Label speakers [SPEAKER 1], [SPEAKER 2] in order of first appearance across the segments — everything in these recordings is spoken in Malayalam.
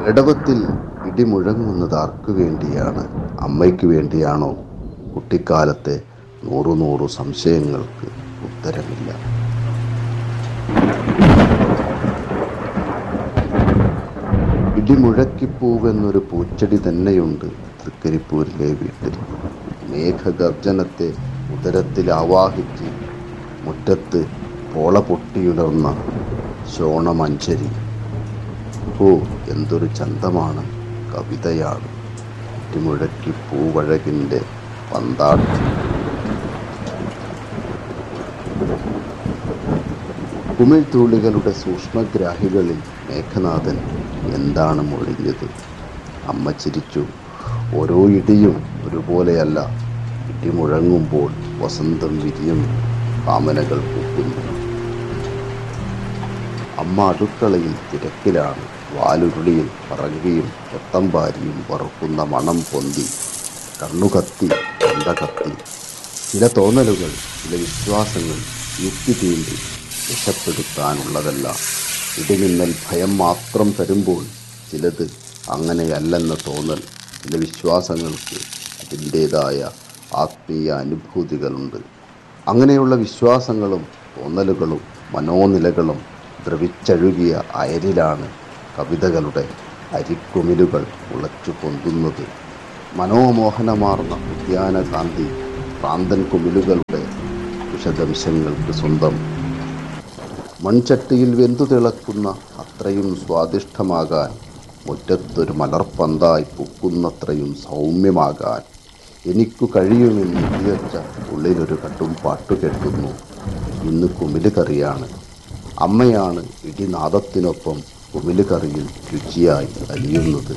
[SPEAKER 1] ഇടവത്തിൽ ഇടിമുഴങ്ങുന്നത് ആർക്കു വേണ്ടിയാണ് അമ്മയ്ക്ക് വേണ്ടിയാണോ കുട്ടിക്കാലത്തെ നൂറു നൂറു സംശയങ്ങൾക്ക് ഉത്തരമില്ല ഇടിമുഴക്കിപ്പൂവെന്നൊരു പൂച്ചെടി തന്നെയുണ്ട് തൃക്കരിപ്പൂരിലെ വീട്ടിൽ മേഘഗർജനത്തെ ഉദരത്തിൽ ആവാഹിച്ച് മുറ്റത്ത് പോള പൊട്ടിയുണർന്ന ശോണമഞ്ചരി ഓ എന്തൊരു ചന്തമാണ് കവിതയാണ് ഇടിമുഴക്കി പൂവഴകിൻ്റെ പന്താട്ട് കുമിഴ്ത്തുള്ളികളുടെ സൂക്ഷ്മഗ്രാഹികളിൽ മേഘനാഥൻ എന്താണ് മൊഴിഞ്ഞത് അമ്മ ചിരിച്ചു ഓരോ ഇടിയും ഒരുപോലെയല്ല ഇടി മുഴങ്ങുമ്പോൾ വസന്തം വിരിയും കാമനകൾ പൂക്കുന്നു അമ്മ അടുക്കളയിൽ തിരക്കിലാണ് വാലുരുളിയിൽ പറങ്കിയും കൊത്തമ്പാരിയും വറുക്കുന്ന മണം പൊന്തി കണ്ണുകത്തി തൊണ്ട കത്തി ചില തോന്നലുകൾ ചില വിശ്വാസങ്ങൾ യുക്തി തീണ്ടി രക്ഷപ്പെടുത്താനുള്ളതല്ല ഇടിമിന്നൽ ഭയം മാത്രം തരുമ്പോൾ ചിലത് അങ്ങനെയല്ലെന്ന തോന്നൽ ചില വിശ്വാസങ്ങൾക്ക് അതിൻ്റേതായ ആത്മീയ അനുഭൂതികളുണ്ട് അങ്ങനെയുള്ള വിശ്വാസങ്ങളും തോന്നലുകളും മനോനിലകളും ദ്രവിച്ചഴുകിയ അയരിലാണ് കവിതകളുടെ അരിക്കുമിലുകൾ ഉളച്ചു പൊന്തുന്നത് മനോമോഹനമാർന്ന ഉദ്യാനകാന്തി പ്രാന്തൻ കുമിലുകളുടെ വിഷദംശങ്ങൾക്ക് സ്വന്തം മൺചട്ടിയിൽ വെന്തു തിളക്കുന്ന അത്രയും സ്വാദിഷ്ടമാകാൻ മുറ്റത്തൊരു മലർപ്പന്തായി പൂക്കുന്നത്രയും സൗമ്യമാകാൻ എനിക്കു കഴിയുമെന്ന് വിചാരിച്ച ഉള്ളിലൊരു കട്ടും പാട്ടു കേൾക്കുന്നു ഇന്ന് കുമില് കറിയാണ് അമ്മയാണ് ഇടിനാദത്തിനൊപ്പം കുമില് കറിയിൽ രുചിയായി അലിയുന്നത്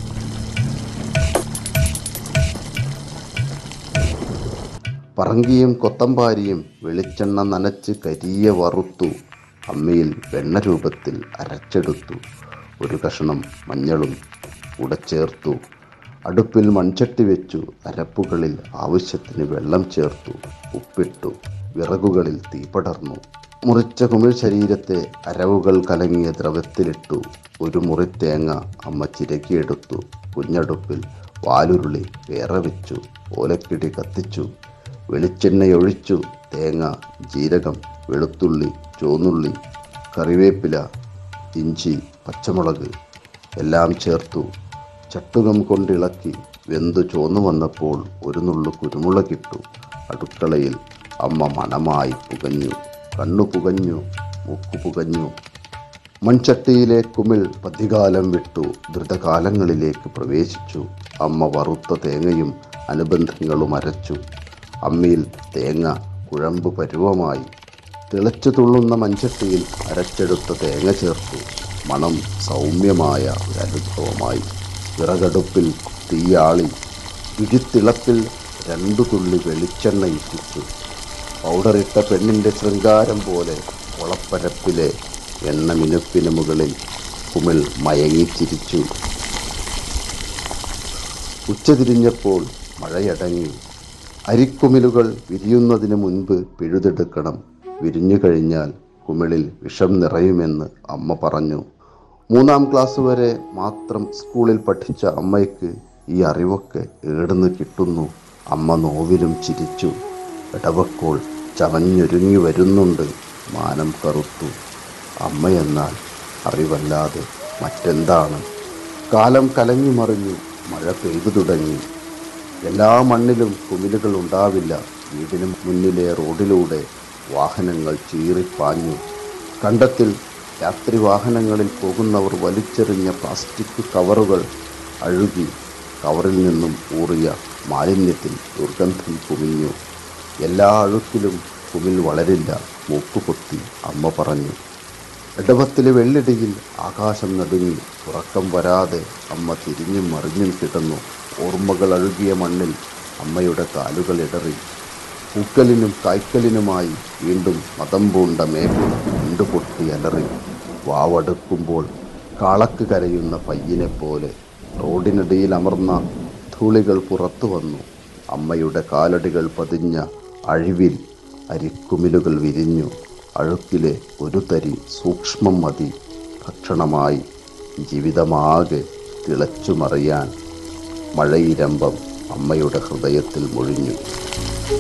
[SPEAKER 1] പറങ്കിയും കൊത്തമ്പാരിയും വെളിച്ചെണ്ണ നനച്ച് കരിയ വറുത്തു അമ്മയിൽ വെണ്ണ രൂപത്തിൽ അരച്ചെടുത്തു ഒരു കഷണം മഞ്ഞളും കൂടെ ചേർത്തു അടുപ്പിൽ മൺചട്ടി വെച്ചു അരപ്പുകളിൽ ആവശ്യത്തിന് വെള്ളം ചേർത്തു ഉപ്പിട്ടു വിറകുകളിൽ തീ പടർന്നു മുറിച്ച കുമിഴ് ശരീരത്തെ അരവുകൾ കലങ്ങിയ ദ്രവത്തിലിട്ടു ഒരു മുറി തേങ്ങ അമ്മ ചിരകിയെടുത്തു കുഞ്ഞടുപ്പിൽ വാലുരുളി വേറെ വെച്ചു ഓലക്കിടി കത്തിച്ചു വെളിച്ചെണ്ണയൊഴിച്ചു തേങ്ങ ജീരകം വെളുത്തുള്ളി ചുവന്നുള്ളി കറിവേപ്പില ഇഞ്ചി പച്ചമുളക് എല്ലാം ചേർത്തു ചട്ടുകം കൊണ്ടിളക്കി വെന്തു ചോന്നു വന്നപ്പോൾ ഒരു നുള്ളു കുരുമുളകിട്ടു അടുക്കളയിൽ അമ്മ മണമായി പുകഞ്ഞു കണ്ണു പുകഞ്ഞു മൂക്കു പുകഞ്ഞു മൺചട്ടിയിലെ കുമിൾ പതികാലം വിട്ടു ദ്രുതകാലങ്ങളിലേക്ക് പ്രവേശിച്ചു അമ്മ വറുത്ത തേങ്ങയും അനുബന്ധങ്ങളും അരച്ചു അമ്മിയിൽ തേങ്ങ കുഴമ്പ് പരുവമായി തിളച്ചു തുള്ളുന്ന മൺചട്ടിയിൽ അരച്ചെടുത്ത തേങ്ങ ചേർത്തു മണം സൗമ്യമായ ഒരു അനുഭവമായി വിറകടുപ്പിൽ തീയാളി ഇടിത്തിളപ്പിൽ രണ്ടു തുള്ളി വെളിച്ചെണ്ണ ഇറ്റിച്ചു പൗഡറിട്ട പെണ്ണിൻ്റെ ശൃംഗാരം പോലെ ഒളപ്പരപ്പിലെ എണ്ണ മിനുപ്പിന് മുകളിൽ കുമിൾ മയങ്ങിച്ചിരിച്ചു ഉച്ചതിരിഞ്ഞപ്പോൾ മഴയടങ്ങി അരിക്കുമിലുകൾ വിരിയുന്നതിന് മുൻപ് പിഴുതെടുക്കണം വിരിഞ്ഞു കഴിഞ്ഞാൽ കുമിളിൽ വിഷം നിറയുമെന്ന് അമ്മ പറഞ്ഞു മൂന്നാം ക്ലാസ് വരെ മാത്രം സ്കൂളിൽ പഠിച്ച അമ്മയ്ക്ക് ഈ അറിവൊക്കെ ഏടുന്ന് കിട്ടുന്നു അമ്മ നോവിലും ചിരിച്ചു ഇടവക്കോൾ ചവഞ്ഞൊരുങ്ങി വരുന്നുണ്ട് മാനം കറുത്തു അമ്മയെന്നാൽ അറിവല്ലാതെ മറ്റെന്താണ് കാലം കലങ്ങി മറിഞ്ഞു മഴ പെയ്തു തുടങ്ങി എല്ലാ മണ്ണിലും കുമിലുകൾ ഉണ്ടാവില്ല വീടിന് മുന്നിലെ റോഡിലൂടെ വാഹനങ്ങൾ ചീറിപ്പാഞ്ഞു കണ്ടത്തിൽ രാത്രി വാഹനങ്ങളിൽ പോകുന്നവർ വലിച്ചെറിഞ്ഞ പ്ലാസ്റ്റിക് കവറുകൾ അഴുകി കവറിൽ നിന്നും ഊറിയ മാലിന്യത്തിൽ ദുർഗന്ധം കുമിഞ്ഞു എല്ലാ അഴുക്കിലും കുമിൽ വളരില്ല മൂക്കുപൊത്തി അമ്മ പറഞ്ഞു ഇടവത്തിലെ വെള്ളിടിയിൽ ആകാശം നടുങ്ങി ഉറക്കം വരാതെ അമ്മ തിരിഞ്ഞും മറിഞ്ഞും കിടന്നു ഓർമ്മകൾ അഴുകിയ മണ്ണിൽ അമ്മയുടെ കാലുകൾ ഇടറി പൂക്കലിനും കായ്ക്കലിനുമായി വീണ്ടും മതം പൂണ്ട മേഘം ഉണ്ടുപൊട്ടി അലറി വാവടുക്കുമ്പോൾ കാളക്ക് കരയുന്ന പയ്യനെ പോലെ റോഡിനിടയിൽ അമർന്ന ധൂളികൾ പുറത്തു വന്നു അമ്മയുടെ കാലടികൾ പതിഞ്ഞ അഴിവിൽ അരിക്കുമിലുകൾ വിരിഞ്ഞു അഴുക്കിലെ ഒരു തരി സൂക്ഷ്മം മതി ഭക്ഷണമായി ജീവിതമാകെ തിളച്ചുമറിയാൻ മഴയിരമ്പം അമ്മയുടെ ഹൃദയത്തിൽ മൊഴിഞ്ഞു